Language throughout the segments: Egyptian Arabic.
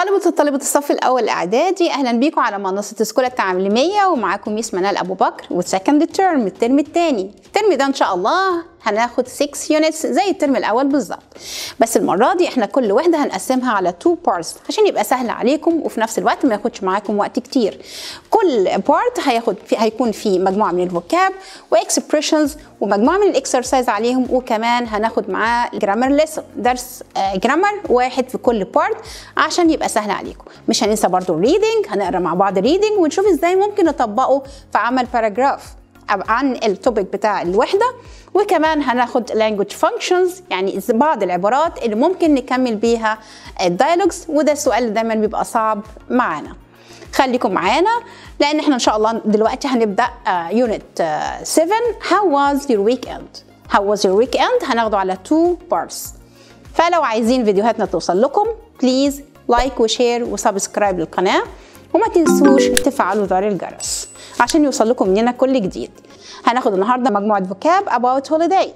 طلبة وطالبة الصف الأول الإعدادي أهلا بيكم على منصة سكولة التعليمية ومعاكم ميس منال أبو بكر وسكند تيرم الترم الثاني الترم ده إن شاء الله هناخد 6 يونتس زي الترم الأول بالظبط بس المرة دي إحنا كل وحدة هنقسمها على 2 بارتس عشان يبقى سهل عليكم وفي نفس الوقت ما ياخدش معاكم وقت كتير كل بارت هياخد في هيكون فيه مجموعة من الفوكاب واكسبريشنز ومجموعة من الاكسرسايز عليهم وكمان هناخد معاه جرامر ليسون درس جرامر واحد في كل بارت عشان يبقى سهل عليكم مش هننسى برضو الريدنج هنقرا مع بعض ريدنج ونشوف ازاي ممكن نطبقه في عمل باراجراف عن التوبيك بتاع الوحده وكمان هناخد language functions يعني بعض العبارات اللي ممكن نكمل بيها الدايلوجز وده السؤال اللي دايما بيبقى صعب معانا خليكم معانا لان احنا ان شاء الله دلوقتي هنبدا يونت 7 how was your weekend how was your weekend هناخده على two parts فلو عايزين فيديوهاتنا توصل لكم بليز لايك وشير وسبسكرايب للقناه وما تنسوش تفعلوا زر الجرس عشان يوصل لكم مننا كل جديد هناخد النهارده مجموعه فوكاب about holidays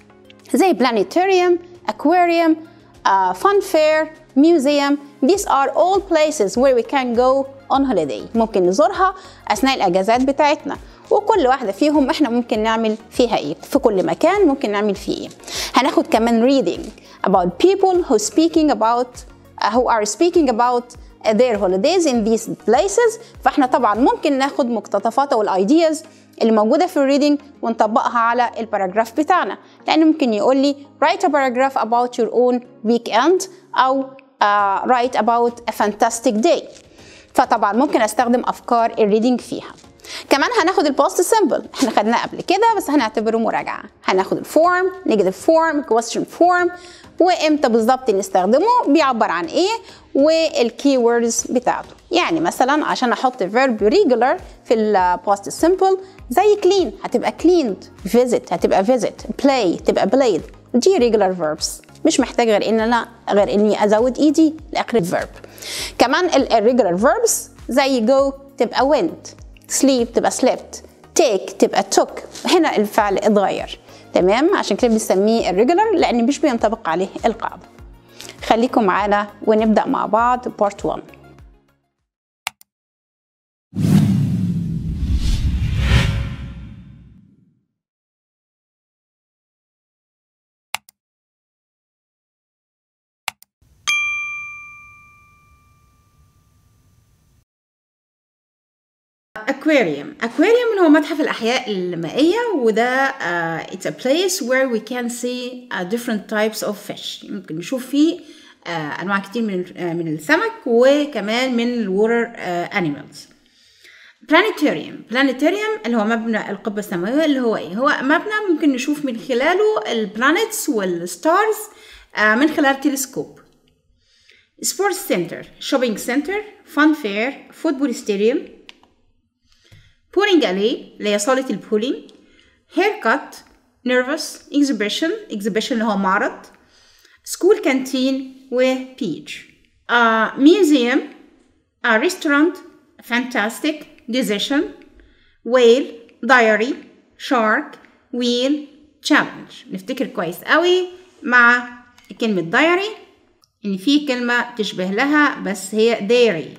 زي planetarium, aquarium, uh, fun fair, museum. These are all places where we can go on holiday. ممكن نزورها أثناء الأجازات بتاعتنا وكل واحدة فيهم احنا ممكن نعمل فيها ايه في كل مكان ممكن نعمل فيه ايه هناخد كمان reading about people who speaking about uh, who are speaking about their holidays in these places فاحنا طبعا ممكن ناخد مقتطفات او الايدياز اللي موجوده في الريدنج ونطبقها على الباراجراف بتاعنا لان ممكن يقول لي write a paragraph about your own weekend او uh, write about a fantastic day فطبعا ممكن استخدم افكار الريدنج فيها كمان هناخد البوست سيمبل احنا خدناه قبل كده بس هنعتبره مراجعه هناخد الفورم نيجاتيف فورم كويستشن فورم وامتى بالظبط نستخدمه بيعبر عن ايه والكي ووردز بتاعته يعني مثلا عشان احط فيرب ريجولار في الباست سيمبل زي كلين هتبقى كليند فيزيت هتبقى فيزيت بلاي تبقى بلايد دي ريجولار فيربس مش محتاج غير ان انا غير اني ازود ايدي لاخر الفيرب كمان الريجولار فيربس زي جو تبقى went sleep تبقى slept take تبقى took هنا الفعل اتغير تمام عشان كده بنسميه الريجولار لان مش بينطبق عليه القاعده خليكم معانا ونبدا مع بعض بارت 1 aquarium aquarium اللي هو متحف الأحياء المائية وده uh, it's a place where we can see uh, different types of fish ممكن نشوف فيه uh, أنواع كتير من uh, من السمك وكمان من الووتر uh, animals planetarium planetarium اللي هو مبنى القبة السماوية اللي هو إيه هو مبنى ممكن نشوف من خلاله البلانيتس والستارز uh, من خلال تلسكوب سبورتس سنتر شوبينج سنتر فان فير فوتبول ستاديوم بولينج الي اللي هي صالة البولينج هير كات نيرفس اكزيبيشن اكزيبيشن اللي هو معرض سكول كانتين وبيج ميوزيوم ريستورانت فانتاستيك ديزيشن ويل دايري شارك ويل تشالنج نفتكر كويس قوي مع كلمة دايري ان في كلمة تشبه لها بس هي ديري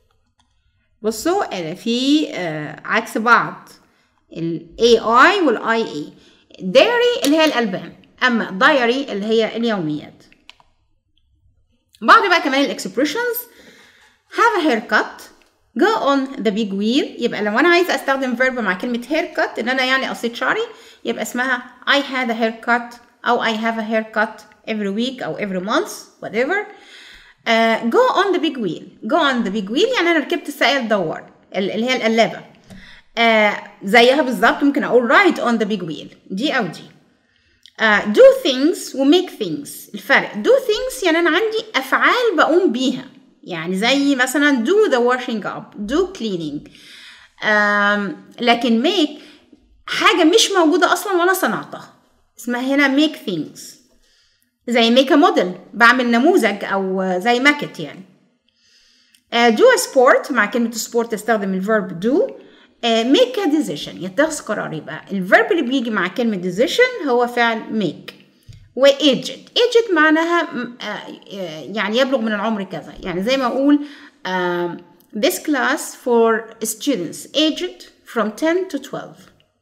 بصوا في آه عكس بعض ال AI وال IA dairy اللي هي الألبان أما diary اللي هي اليوميات بعض بقى كمان الاكسبريشنز have a haircut go on the big wheel يبقى لو أنا عايزة أستخدم verb مع كلمة haircut إن أنا يعني قصيت شعري يبقى اسمها I had a haircut أو I have a haircut every week أو every month whatever Uh, go on the big wheel go on the big wheel يعني انا ركبت الساقيه الدوار اللي هي القلابه uh, زيها بالظبط ممكن اقول ride on the big wheel دي او دي uh, do things و make things الفرق do things يعني انا عندي افعال بقوم بيها يعني زي مثلا do the washing up do cleaning um, لكن make حاجه مش موجوده اصلا وانا صنعتها اسمها هنا make things زي ميك موديل بعمل نموذج او زي ماكت يعني دو uh, سبورت مع كلمة سبورت استخدم الفيرب دو ميك ا ديسيشن يتخذ قرار يبقى الفيرب اللي بيجي مع كلمة ديسيشن هو فعل ميك و aged aged معناها م- آه، آه، يعني يبلغ من العمر كذا يعني زي ما اقول آم، this class for students aged from 10 to 12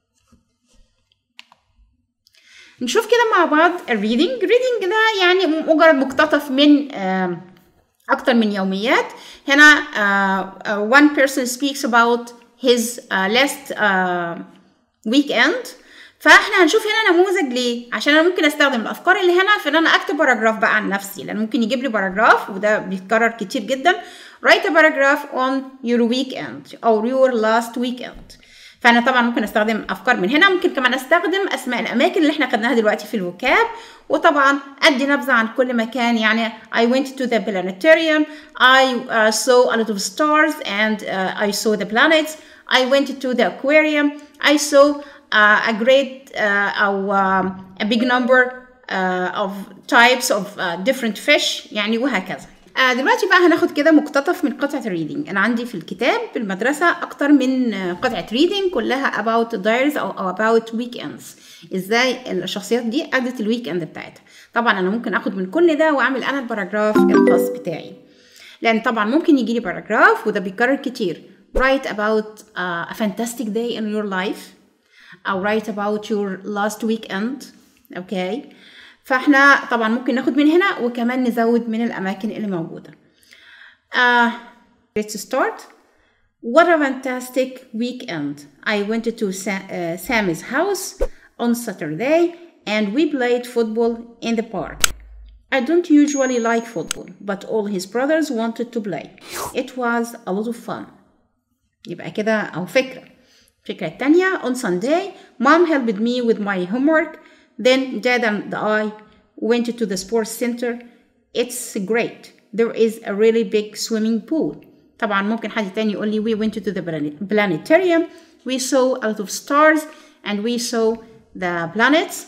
نشوف كده مع بعض الريدنج الريدنج ده يعني مجرد مقتطف من آم، أكتر من يوميات هنا uh, uh, one person speaks about his uh, last uh, weekend فاحنا هنشوف هنا نموذج ليه عشان انا ممكن استخدم الافكار اللي هنا في ان انا اكتب باراجراف بقى عن نفسي لان ممكن يجيب لي باراجراف وده بيتكرر كتير جدا write a paragraph on your weekend or your last weekend فانا طبعا ممكن استخدم افكار من هنا ممكن كمان استخدم اسماء الاماكن اللي احنا خدناها دلوقتي في الوكاب وطبعا ادي نبذه عن كل مكان يعني I went to the planetarium I uh, saw a lot of stars and uh, I saw the planets I went to the aquarium I saw uh, a great uh, أو um, a big number uh, of types of uh, different fish يعني وهكذا آه دلوقتي بقى هناخد كده مقتطف من قطعة الريدنج أنا عندي في الكتاب في المدرسة أكتر من آه، قطعة ريدنج كلها about diaries أو, أو about weekends إزاي الشخصيات دي قضت الويك إند بتاعتها طبعا أنا ممكن أخد من كل ده وأعمل أنا الباراجراف الخاص بتاعي لأن طبعا ممكن يجي لي باراجراف وده بيتكرر كتير write about uh, a fantastic day in your life أو write about your last weekend أوكي فاحنا طبعا ممكن ناخد من هنا وكمان نزود من الأماكن اللي موجودة uh, let's start What a fantastic weekend. I went to Sa- uh, Sammy's house on Saturday and we played football in the park. I don't usually like football, but all his brothers wanted to play. It was a lot of fun. يبقى كده أو فكرة. الفكرة التانية on Sunday, mom helped me with my homework. Then dad and I went to the sports center. It's great. There is a really big swimming pool. طبعا ممكن حد تاني يقول لي we went to the planet- planetarium. We saw a lot of stars and we saw the planets.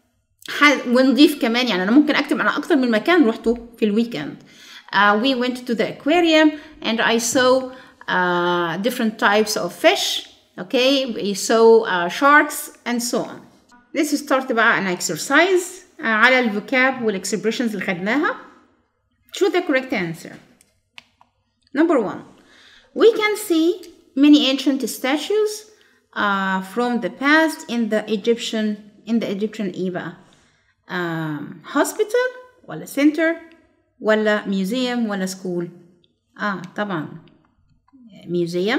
ح- ونضيف كمان يعني انا ممكن اكتب انا اكتر من مكان رحته في الويكند uh, we went to the aquarium and I saw uh, different types of fish okay we saw uh, sharks and so on let's start بقى an exercise uh, على الفوكاب والاكسبريشنز اللي خدناها choose the correct answer number one we can see many ancient statues uh, from the past in the Egyptian in the Egyptian era um, hospital ولا center ولا museum ولا school اه طبعا museum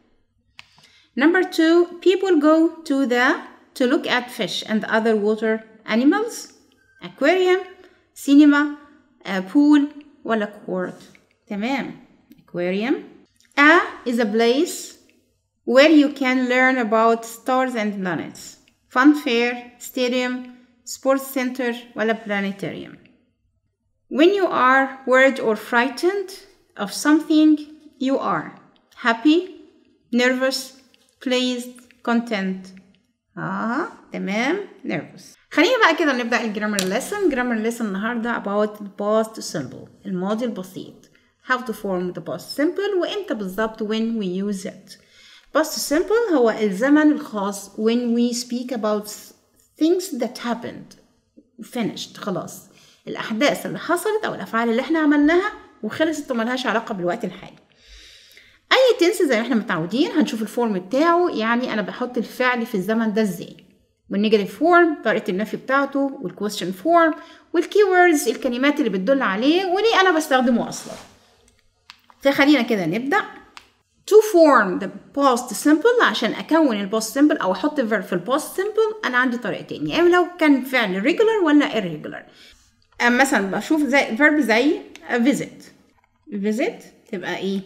number two people go to the to look at fish and other water animals aquarium cinema a pool ولا court تمام aquarium a is a place where you can learn about stars and planets fun fair stadium sports center ولا planetarium when you are worried or frightened of something you are happy nervous pleased content اه تمام nervous خلينا بقى كده نبدأ الجرامر lesson grammar lesson النهاردة about the past simple الماضي البسيط how to form the past simple وامتى بالظبط when we use it past simple هو الزمن الخاص when we speak about things that happened finished خلاص الأحداث اللي حصلت أو الأفعال اللي احنا عملناها وخلصت وملهاش علاقة بالوقت الحالي أي تنس زي ما احنا متعودين هنشوف الفورم بتاعه يعني أنا بحط الفعل في الزمن ده ازاي والنيجاتيف فورم طريقة النفي بتاعته والكويستشن فورم والكي ووردز الكلمات اللي بتدل عليه وليه أنا بستخدمه أصلا فخلينا كده نبدأ to form the past simple عشان أكون ال past simple أو أحط verb في ال past simple أنا عندي طريقتين يا إما لو كان فعل regular ولا irregular أم مثلا بشوف زي verb زي visit visit تبقى إيه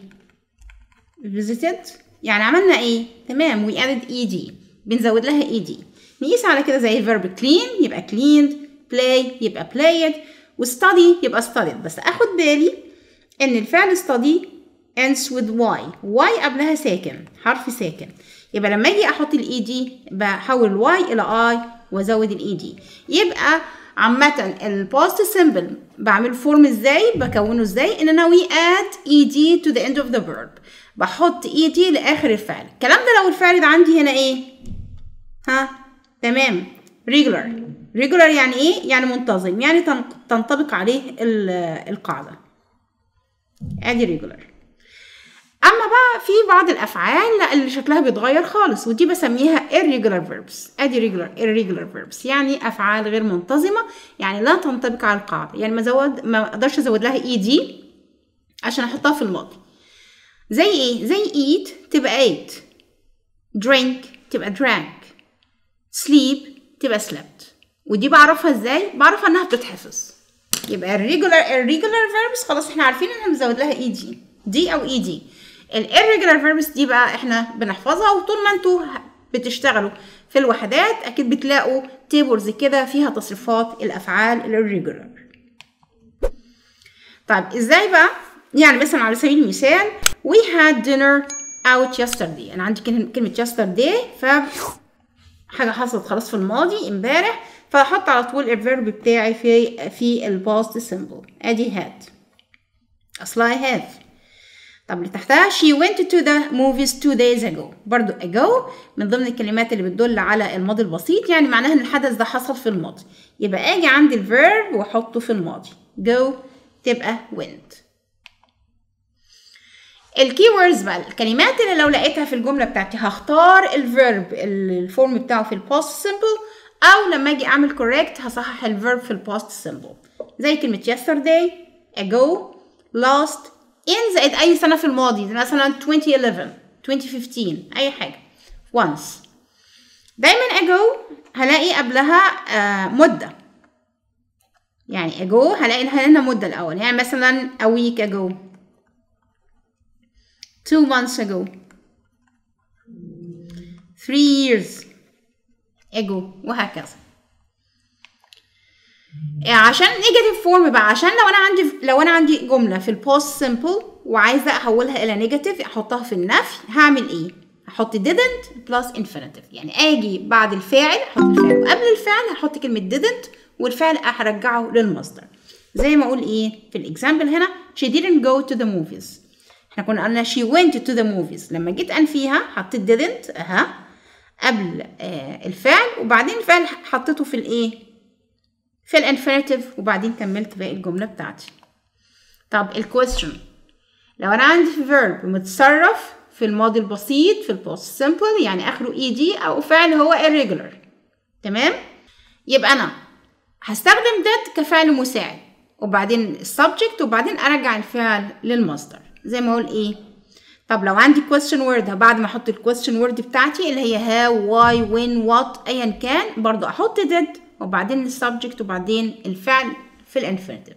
visited يعني عملنا إيه تمام we added ed بنزود لها ed نقيس على كده زي verb clean يبقى cleaned play يبقى played وstudy يبقى studied بس أخد بالي إن الفعل study ends with y y قبلها ساكن حرف ساكن يبقى لما اجي احط الاي دي بحول الواي الى اي وازود الاي دي يبقى عامة الباست سيمبل بعمل فورم ازاي بكونه ازاي ان انا وي اد اي دي to the end of the verb بحط اي دي لاخر الفعل الكلام ده لو الفعل ده عندي هنا ايه ها تمام regular regular يعني ايه يعني منتظم يعني تن- تنطبق عليه ال- القاعده ادي regular اما بقى في بعض الافعال لا اللي شكلها بيتغير خالص ودي بسميها irregular verbs ادي regular irregular verbs يعني افعال غير منتظمه يعني لا تنطبق على القاعده يعني ما زود ما اقدرش ازود لها اي دي عشان احطها في الماضي زي ايه زي eat تبقى ate drink تبقى drank sleep تبقى slept ودي بعرفها ازاي بعرفها انها بتتحفظ يبقى الريجولار irregular verbs خلاص احنا عارفين ان بنزود لها اي دي دي او اي دي الirregular verbs دي بقى احنا بنحفظها وطول ما انتوا بتشتغلوا في الوحدات اكيد بتلاقوا تيبلز كده فيها تصريفات الافعال الirregular طيب ازاي بقى يعني مثلا على سبيل المثال we had dinner out yesterday انا عندي كلمه كلمة yesterday ف حاجه حصلت خلاص في الماضي امبارح فاحط على طول الفيرب بتاعي في في الباست سيمبل ادي had اصلها have طب اللي تحتها she went to the movies two days ago برضو ago من ضمن الكلمات اللي بتدل على الماضي البسيط يعني معناها ان الحدث ده حصل في الماضي يبقى اجي عند الفيرب واحطه في الماضي go تبقى went الكي ووردز بقى الكلمات اللي لو لقيتها في الجمله بتاعتي هختار الفيرب الفورم بتاعه في الباست سيمبل او لما اجي اعمل كوريكت هصحح الفيرب في الباست سيمبل زي كلمه yesterday ago last in زائد اي سنه في الماضي زي مثلا 2011 2015 اي حاجه once دايما ago هلاقي قبلها آه مده يعني ago هلاقي هنا مده الاول يعني مثلا a week ago two months ago three years ago وهكذا عشان نيجاتيف فورم بقى عشان لو انا عندي لو انا عندي جمله في البوست سيمبل وعايزه احولها الى نيجاتيف احطها في النفي هعمل ايه هحط didn't plus infinitive يعني اجي بعد الفاعل احط الفعل وقبل الفعل هحط كلمه didn't والفعل هرجعه للمصدر زي ما اقول ايه في الاكزامبل هنا she didn't go to the movies احنا كنا قلنا she went to the movies لما جيت انفيها حطيت didn't اها قبل آه الفعل وبعدين الفعل حطيته في الايه في الانفينيتيف وبعدين كملت باقي الجمله بتاعتي طب الكويستشن لو انا عندي verb متصرف في الماضي البسيط في البوست سيمبل يعني اخره اي دي او فعل هو irregular تمام يبقى انا هستخدم that كفعل مساعد وبعدين السبجكت وبعدين ارجع الفعل للمصدر زي ما اقول ايه طب لو عندي question word بعد ما احط ال question word بتاعتي اللي هي how why when what ايا كان برضو احط did وبعدين السبجكت وبعدين الفعل في الانفينيتيف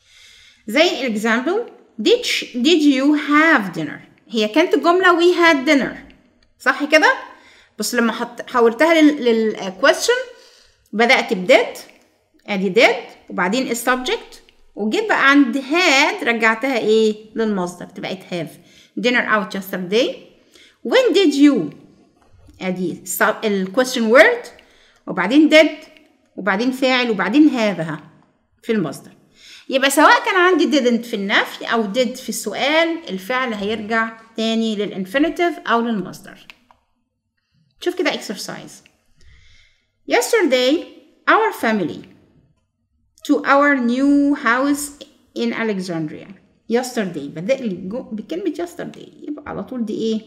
زي الاكزامبل did, did you have dinner هي كانت الجملة we had dinner صح كده بس لما حط حولتها لل question بدأت بدid ادي did وبعدين السبجكت وجيت بقى عند had رجعتها ايه للمصدر بقت have dinner out yesterday when did you ادي ال question word وبعدين did وبعدين فاعل وبعدين هذا في المصدر يبقى سواء كان عندي didn't في النفي او did في السؤال الفعل هيرجع تاني للانفينيتيف او للمصدر شوف كده exercise yesterday our family to our new house in Alexandria yesterday بدأ لي بكلمة yesterday يبقى على طول دي ايه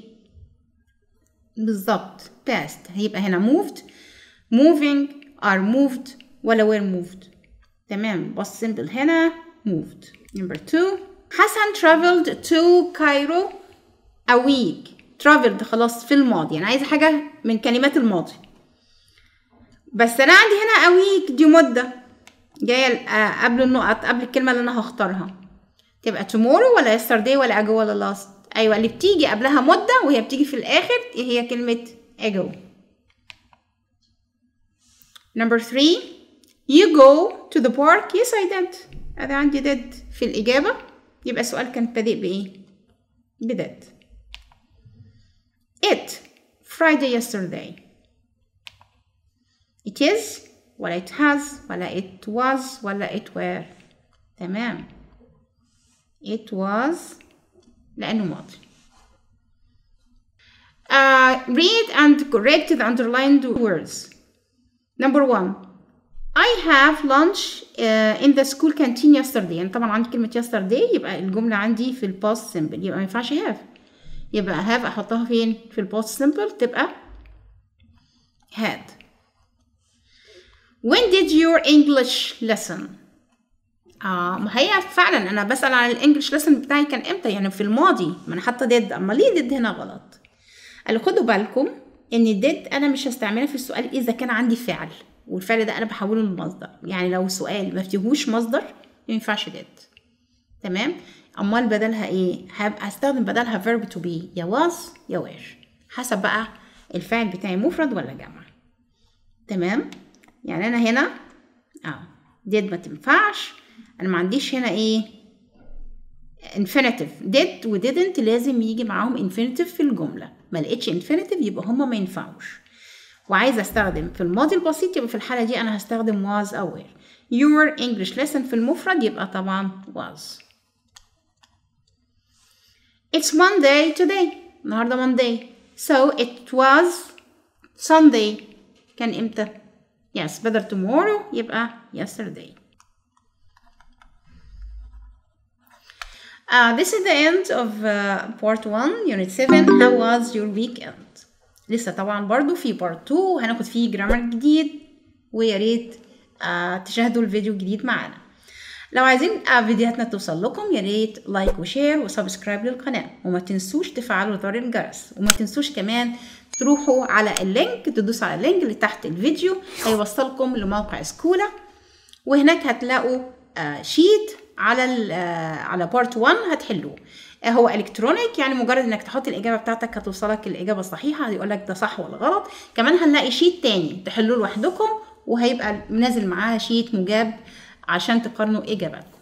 بالظبط past هيبقى هنا moved moving are moved ولا were moved تمام بس simple هنا moved number two حسن traveled to Cairo a week traveled خلاص في الماضي يعني عايزة حاجة من كلمات الماضي بس أنا عندي هنا a week دي مدة جاية قبل النقط قبل الكلمة اللي أنا هختارها تبقى tomorrow ولا yesterday ولا ago ولا last أيوة اللي بتيجي قبلها مدة وهي بتيجي في الآخر هي كلمة ago Number three, you go to the park. Yes, I did. هذا عندي did في الإجابة يبقى السؤال كان بادئ بإيه؟ بدid. It Friday yesterday. It is ولا it has ولا it was ولا it were. تمام. It was لأنه ماضي. Uh, read and correct the underlined words. Number one, I have lunch uh, in the school canteen yesterday يعني طبعا عندي كلمة yesterday يبقى الجملة عندي في الباست simple يبقى ما ينفعش have يبقى have أحطها فين في الباست simple تبقى had when did your English lesson اه ما هي فعلا انا بسأل على الانجليش ليسن بتاعي كان امتى يعني في الماضي ما انا حاطه ديد اما ليه ديد هنا غلط قال خدوا بالكم ان ديد انا مش هستعملها في السؤال اذا كان عندي فعل والفعل ده انا بحوله لمصدر يعني لو سؤال ما فيهوش مصدر ما ينفعش ديد تمام امال بدلها ايه هبقى هستخدم بدلها verb to be يا was يا were حسب بقى الفعل بتاعي مفرد ولا جمع تمام يعني انا هنا اه did ما تنفعش انا ما عنديش هنا ايه infinitive did و didn't لازم يجي معاهم infinitive في الجملة ما لقيتش infinitive يبقى هما ما ينفعوش وعايزة استخدم في الماضي البسيط يبقى في الحالة دي انا هستخدم was او were your English lesson في المفرد يبقى طبعا was It's Monday today النهاردة Monday so it was Sunday كان امتى yes بدل tomorrow يبقى yesterday Uh, this is the end of uh, part 1 unit 7 how was your weekend لسه طبعا برضو في part 2 هناخد فيه جرامر جديد ويا ريت uh, تشاهدوا الفيديو الجديد معانا لو عايزين uh, فيديوهاتنا توصل لكم يا ريت لايك وشير وسبسكرايب للقناة وما تنسوش تفعلوا زر الجرس وما تنسوش كمان تروحوا على اللينك تدوسوا على اللينك اللي تحت الفيديو هيوصلكم لموقع سكولا وهناك هتلاقوا uh, شيت على على بارت 1 هتحلوه هو الكترونيك يعني مجرد انك تحط الاجابه بتاعتك هتوصلك الاجابه الصحيحه هيقول لك ده صح ولا غلط كمان هنلاقي شيت تاني تحلوه لوحدكم وهيبقى نازل معاه شيت مجاب عشان تقارنوا اجاباتكم